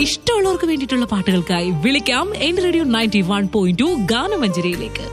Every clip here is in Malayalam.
ഇഷ്ടമുള്ളവർക്ക് വേണ്ടിയിട്ടുള്ള പാട്ടുകൾക്കായി വിളിക്കാം എന്റെ radio ninety one point two ഗാനമഞ്ജരിയിലേക്ക്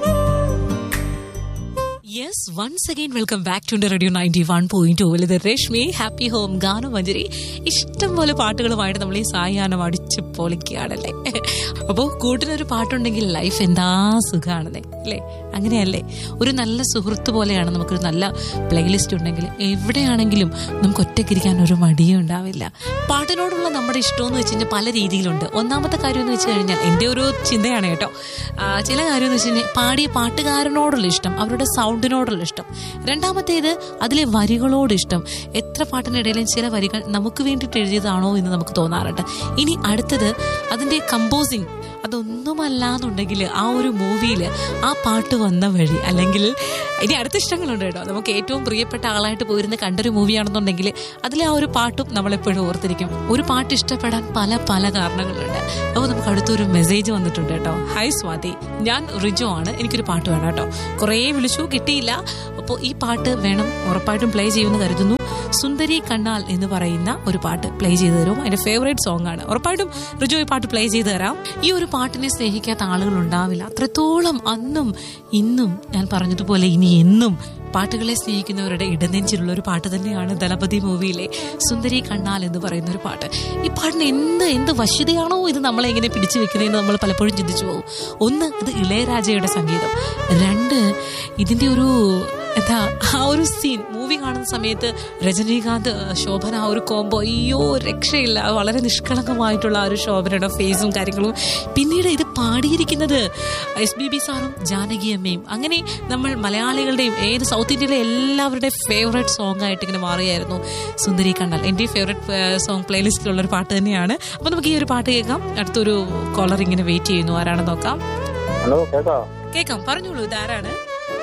yes once again welcome back to radio ninety one point two ഇത് രശ്മി ഹാപ്പി ഹോം ഗാനമഞ്ജരി ഇഷ്ടം പോലെ പാട്ടുകളുമായിട്ട് നമ്മൾ ഈ സായാഹ്നം അടിച്ച് പൊളിക്കുകയാണല്ലേ അപ്പോൾ കൂട്ടിനൊരു പാട്ടുണ്ടെങ്കിൽ ലൈഫ് എന്താ സുഖമാണല്ലേ അല്ലേ അങ്ങനെയല്ലേ ഒരു നല്ല സുഹൃത്ത് പോലെയാണ് നമുക്കൊരു നല്ല പ്ലേലിസ്റ്റ് ഉണ്ടെങ്കിൽ എവിടെയാണെങ്കിലും നമുക്ക് ഒറ്റയ്ക്കിരിക്കാൻ ഒരു മടിയും ഉണ്ടാവില്ല പാട്ടിനോടുള്ള നമ്മുടെ ഇഷ്ടം എന്ന് വെച്ച് കഴിഞ്ഞാൽ പല രീതിയിലുണ്ട് ഒന്നാമത്തെ കാര്യം എന്ന് വെച്ച് കഴിഞ്ഞാൽ എൻ്റെ ഒരു ചിന്തയാണ് കേട്ടോ ആ, ചില കാര്യം എന്ന് വെച്ച് കഴിഞ്ഞാൽ പാടിയ പാട്ടുകാരനോടുള്ള ഇഷ്ടം അവരുടെ സൗണ്ടിനോടുള്ള ഇഷ്ടം രണ്ടാമത്തേത് അതിലെ വരികളോട് ഇഷ്ടം എത്ര പാട്ടിനിടയിലും ചില വരികൾ നമുക്ക് വേണ്ടിയിട്ട് എഴുതിയതാണോ എന്ന് നമുക്ക് തോന്നാറുണ്ട് ഇനി അടുത്തത് അതിന്റെ കമ്പോസിങ് അതൊന്നുമല്ല എന്നുണ്ടെങ്കിൽ ആ ഒരു മൂവിയിൽ ആ പാട്ട് വന്ന വഴി അല്ലെങ്കിൽ ഇനി അടുത്ത ഇഷ്ടങ്ങളുണ്ട് കേട്ടോ നമുക്ക് ഏറ്റവും പ്രിയപ്പെട്ട ആളായിട്ട് പോയിരുന്ന കണ്ടൊരു മൂവിയാണെന്നുണ്ടെങ്കിൽ അതിലെ ആ ഒരു പാട്ടും നമ്മളെപ്പോഴും ഓർത്തിരിക്കും ഒരു പാട്ട് ഇഷ്ടപ്പെടാൻ പല പല കാരണങ്ങളുണ്ട് അപ്പോൾ നമുക്ക് അടുത്തൊരു മെസ്സേജ് വന്നിട്ടുണ്ട് കേട്ടോ ഹായ് സ്വാതി ഞാൻ റിജോ ആണ് എനിക്കൊരു പാട്ട് വേണം കേട്ടോ കുറേ വിളിച്ചു കിട്ടിയില്ല അപ്പോൾ ഈ പാട്ട് വേണം ഉറപ്പായിട്ടും പ്ലേ ചെയ്യുമെന്ന് കരുതുന്നു സുന്ദരി കണ്ണാൽ എന്ന് പറയുന്ന ഒരു പാട്ട് പ്ലേ ചെയ്തു തരും എന്റെ ഫേവറേറ്റ് സോങ് ആണ് ഉറപ്പായിട്ടും റിജോ ഈ പാട്ട് പ്ലേ ചെയ്തു തരാം ഈ ഒരു പാട്ടിനെ സ്നേഹിക്കാത്ത ആളുകൾ ഉണ്ടാവില്ല അത്രത്തോളം അന്നും ഇന്നും ഞാൻ പറഞ്ഞതുപോലെ ഇനി എന്നും പാട്ടുകളെ സ്നേഹിക്കുന്നവരുടെ ഇടനെഞ്ചിലുള്ള ഒരു പാട്ട് തന്നെയാണ് ദളപതി മൂവിയിലെ സുന്ദരി കണ്ണാൽ എന്ന് പറയുന്ന ഒരു പാട്ട് ഈ പാട്ടിന് എന്ത് എന്ത് വശ്യതയാണോ ഇത് നമ്മളെ എങ്ങനെ പിടിച്ചു വെക്കുന്നതെന്ന് നമ്മൾ പലപ്പോഴും ചിന്തിച്ചു പോകും ഒന്ന് ഇത് ഇളയരാജയുടെ സംഗീതം രണ്ട് ഇതിന്റെ ഒരു എന്താ ആ ഒരു സീൻ മൂവി കാണുന്ന സമയത്ത് രജനീകാന്ത് ശോഭന ആ ഒരു കോംബോ അയ്യോ രക്ഷയില്ല വളരെ നിഷ്കളങ്കമായിട്ടുള്ള ആ ഒരു ശോഭനയുടെ ഫേസും കാര്യങ്ങളും പിന്നീട് ഇത് പാടിയിരിക്കുന്നത് എസ് ബി ബി സാറും ജാനകി അമ്മയും അങ്ങനെ നമ്മൾ മലയാളികളുടെയും ഏത് സൗത്ത് ഇന്ത്യയിലെ എല്ലാവരുടെയും ഫേവറേറ്റ് സോങ് ആയിട്ട് ഇങ്ങനെ മാറിയായിരുന്നു സുന്ദരി കണ്ണൽ എൻ്റെ ഫേവറേറ്റ് സോങ് പ്ലേലിസ്റ്റിലുള്ള ഒരു പാട്ട് തന്നെയാണ് അപ്പോൾ നമുക്ക് ഈ ഒരു പാട്ട് കേൾക്കാം അടുത്തൊരു കോളർ ഇങ്ങനെ വെയിറ്റ് ചെയ്യുന്നു ആരാണെന്ന് നോക്കാം ഹലോ കേട്ടോ കേൾക്കാം പറഞ്ഞോളൂ ഇതാരാണ്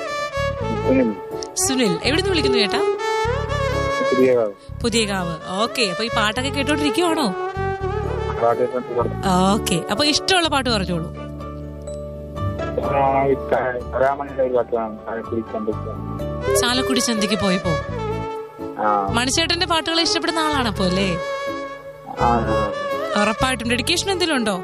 സുനിൽ സുനിൽ എവിടെ നിന്ന് വിളിക്കുന്നു ചേട്ടാ പുതിയ കാവ്. പുതിയ കാവ് ഓക്കെ അപ്പൊ ഈ പാട്ടൊക്കെ കേട്ടോണ്ടിരിക്കുവാണോ പാട്ട് കേട്ടിട്ട് ഓക്കെ അപ്പൊ ഇഷ്ടമുള്ള പാട്ട് പറഞ്ഞോളൂ ആ, ഈ ക- കലാമണിയുടെ ഒരു പാട്ട് വേണം കാലക്കുടി ചന്തയ്ക്ക്. ചാലക്കുടി ചന്തയ്ക്ക് പോയപ്പോ ആ മണിച്ചേട്ടന്റെ പാട്ടുകൾ ഇഷ്ടപ്പെടുന്ന ആളാണ് അപ്പോ അല്ലേ ആ ഉറപ്പായിട്ടും ഡെഡിക്കേഷൻ എന്തെങ്കിലും ഉണ്ടോ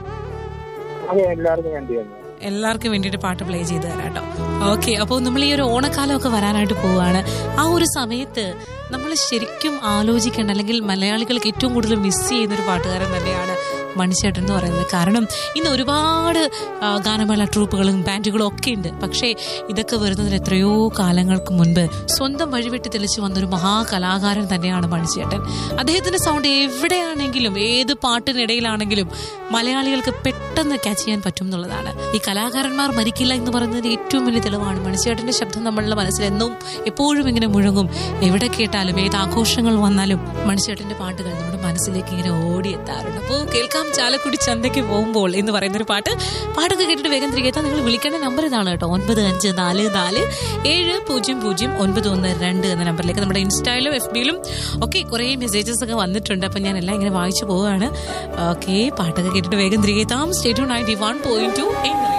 അത് എല്ലാവർക്കും വേണ്ടിയാണ് എല്ലാവർക്കും വേണ്ടിയിട്ട് പാട്ട് പ്ലേ ചെയ്ത് തരാം കേട്ടോ ഓക്കെ അപ്പോൾ നമ്മൾ ഈ ഒരു ഓണക്കാലമൊക്കെ വരാനായിട്ട് പോവാണ് ആ ഒരു സമയത്ത് നമ്മൾ ശരിക്കും ആലോചിക്കേണ്ട അല്ലെങ്കിൽ മലയാളികൾക്ക് ഏറ്റവും കൂടുതൽ മിസ് ചെയ്യുന്ന ഒരു പാട്ടുകാരൻ തന്നെയാണ് മണിച്ചേട്ടൻ എന്ന് പറയുന്നത് കാരണം ഇന്ന് ഒരുപാട് ആ, ഗാനമേള ട്രൂപ്പുകളും ബാൻഡുകളും ഒക്കെ ഉണ്ട് പക്ഷേ ഇതൊക്കെ വരുന്നതിന് എത്രയോ കാലങ്ങൾക്ക് മുൻപ് സ്വന്തം വഴിവെട്ടി തെളിച്ചു വന്നൊരു മഹാകലാകാരൻ തന്നെയാണ് മണിച്ചേട്ടൻ അദ്ദേഹത്തിന്റെ സൗണ്ട് എവിടെയാണെങ്കിലും ഏത് പാട്ടിനിടയിലാണെങ്കിലും മലയാളികൾക്ക് പെട്ടെന്ന് ക്യാച്ച് ചെയ്യാൻ പറ്റും എന്നുള്ളതാണ് ഈ കലാകാരന്മാർ മരിക്കില്ല എന്ന് പറയുന്നതിന് ഏറ്റവും വലിയ തെളിവാണ് മണിച്ചേട്ടന്റെ ശബ്ദം നമ്മളുടെ മനസ്സിൽ എന്നും എപ്പോഴും ഇങ്ങനെ മുഴങ്ങും എവിടെ കേട്ടാലും ഏത് ആഘോഷങ്ങൾ വന്നാലും മണിച്ചേട്ടന്റെ പാട്ടുകൾ നമ്മുടെ മനസ്സിലേക്ക് ഇങ്ങനെ ഓടിയെത്താറുണ്ട് അപ്പോൾ കേൾക്കാം ചാലക്കുടി ചന്തയ്ക്ക് പോകുമ്പോൾ എന്ന് പറയുന്ന ഒരു പാട്ട് പാട്ടൊക്കെ കേട്ടിട്ട് വേഗം തിരികെ എത്താൻ നിങ്ങൾ വിളിക്കേണ്ട നമ്പർ ഇതാണ് കേട്ടോ ഒൻപത് അഞ്ച് നാല് നാല് ഏഴ് പൂജ്യം പൂജ്യം ഒൻപത് ഒന്ന് രണ്ട് എന്ന നമ്പറിലേക്ക് നമ്മുടെ ഇൻസ്റ്റയിലും എഫ് ബിയിലും ഒക്കെ കുറേ മെസ്സേജസ് ഒക്കെ വന്നിട്ടുണ്ട് അപ്പം ഞാൻ എല്ലാം ഇങ്ങനെ വായിച്ചു പോവുകയാണ് ഓക്കെ പാട്ടൊക്കെ കേട്ടിട്ട് വേഗം തിരികെ എത്താം സ്റ്റേറ്റ് നയൻറ്റി വൺ പോയിന്റ് ടു